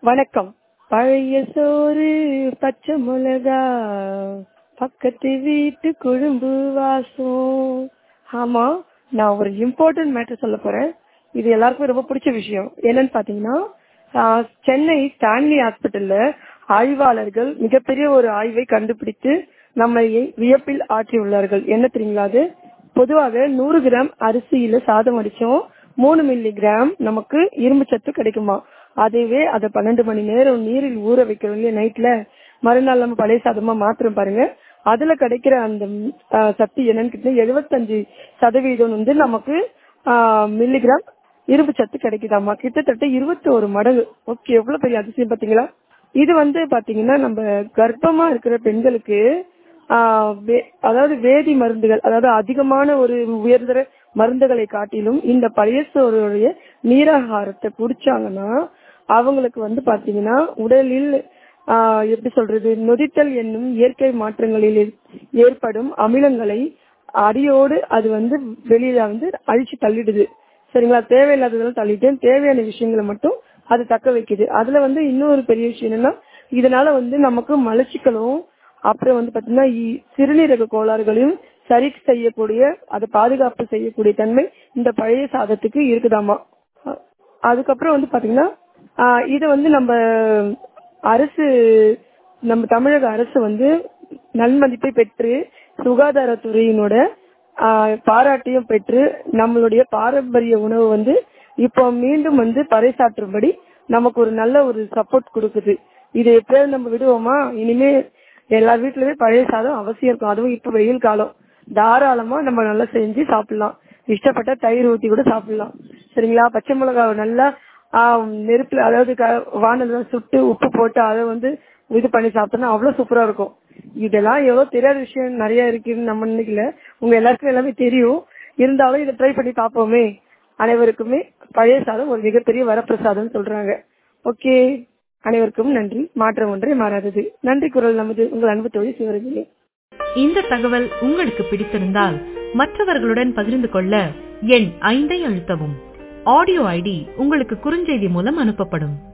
வணக்கம் பழைய சோறு பச்சை மிளகா பக்கத்து வீட்டு குழும்பு வாசம் ஆமா நான் ஒரு இம்பார்ட்டன்ட் மேட்டர் சொல்ல போறேன் இது எல்லாருக்கும் ரொம்ப பிடிச்ச விஷயம் என்னன்னு பாத்தீங்கன்னா ஆஹ், சென்னை ஸ்டான்லி ஹாஸ்பிட்டல்ல ஆய்வாளர்கள் மிகப்பெரிய ஒரு ஆய்வை கண்டுபிடித்து நம்மை வியப்பில் ஆற்றியுள்ளார்கள் என்ன தெரியுங்களா அது பொதுவாக நூறு கிராம் அரிசியில சாதம் அடிச்சோம் மூணு மில்லி கிராம் நமக்கு இரும்பு சத்து கிடைக்குமா அதுவே அதை பன்னெண்டு மணி நேரம் நீரில் ஊற வைக்கிறோம் இல்லையா நைட்ல மறுநாள் நம்ம பழைய சாதமா மாத்திரம் பாருங்க அதுல கிடைக்கிற அந்த ம், ஆஹ், சத்து என்னன்னு கேட்டீங்கன்னா எழுபத்தஞ்சு சதவீதம் வந்து நமக்கு மில்லிகிராம் இரும்பு சத்து கிடைக்குதாமா கிட்டத்தட்ட இருபத்தி ஒரு மடங்கு ஓகே எவ்வளவு பெரிய அதிசயம் பாத்தீங்களா இது வந்து பாத்தீங்கன்னா நம்ம கர்ப்பமா இருக்கிற பெண்களுக்கு ஆஹ் வே- அதாவது வேதி மருந்துகள் அதாவது அதிகமான ஒரு உயர்தர மருந்துகளை காட்டிலும் இந்த பழைய சோறுடைய நீராகாரத்தை குடிச்சாங்கன்னா அவங்களுக்கு வந்து பாத்தீங்கன்னா உடலில் ஆஹ் எப்படி சொல்றது நொதித்தல் என்னும் இயற்கை மாற்றங்களில் ஏற்- ஏற்படும் அமிலங்களை அடியோடு அது வந்து வெளியில வந்து அழிச்சு தள்ளிடுது சரிங்களா தேவையில்லாததெல்லாம் தள்ளிட்டு தேவையான விஷயங்களை மட்டும் அது தக்க வைக்குது அதுல வந்து இன்னொரு பெரிய விஷயம் என்னன்னா இதனால வந்து நமக்கு மலச்சிக்கலும் அப்புறம் வந்து பாத்தீங்கன்னா இ- சிறுநீரக கோளாறுகளையும் சரி செய்யக்கூடிய அதை பாதுகாப்பு செய்யக்கூடிய தன்மை இந்த பழைய சாதத்துக்கு இருக்குதாமா அ- அதுக்கப்புறம் வந்து பாத்தீங்கன்னா ஆஹ் இது வந்து நம்ம அரசு நம்ம தமிழக அரசு வந்து நன்மதிப்பை பெற்று சுகாதாரத்துறையினோட ஆஹ், பாராட்டையும் பெற்று நம்மளுடைய பாரம்பரிய உணவு வந்து இப்போ மீண்டும் வந்து பறைசாற்றும்படி நமக்கு ஒரு நல்ல ஒரு சப்போர்ட் கொடுக்குது இதை எப்படியாவது நம்ம விடுவோமா இனிமே எல்லா வீட்லயுமே பழைய சாதம் அவசியம் இருக்கும் அதுவும் இப்ப வெயில் காலம் தாராளமா நம்ம நல்லா செஞ்சு சாப்பிடலாம் இஷ்டப்பட்ட தயிர் ஊத்தி கூட சாப்பிடலாம் சரிங்களா பச்சை மிளகாவை நல்லா ஆஹ், நெருப்புல அதாவது க- வானல்ல சுட்டு உப்பு போட்டு அதை வந்து இது பண்ணி சாப்பிட்டோம்னா அவ்வளவு சூப்பரா இருக்கும் இதெல்லாம் எவ்வளவு தெரியாத விஷயம் நிறைய இருக்குன்னு நம்ம நினைக்கல உங்க எல்லாருக்கும் எல்லாமே தெரியும் இருந்தாலும் இதை ட்ரை பண்ணி பார்ப்போமே அனைவருக்குமே பழைய சாதம் ஒரு மிகப்பெரிய வரப்பிரசாதம் சொல்றாங்க ஓகே அனைவருக்கும் நன்றி மாற்றம் ஒன்றே மாறாதது நன்றி குரல் நமது உங்கள் அன்பு தோழி சிவரஞ்சனி இந்த தகவல் உங்களுக்கு பிடித்திருந்தால் மற்றவர்களுடன் பகிர்ந்து கொள்ள எண் ஐந்தை அழுத்தவும் ஆடியோ ஐடி உங்களுக்கு குறுஞ்செய்தி மூலம் அனுப்பப்படும்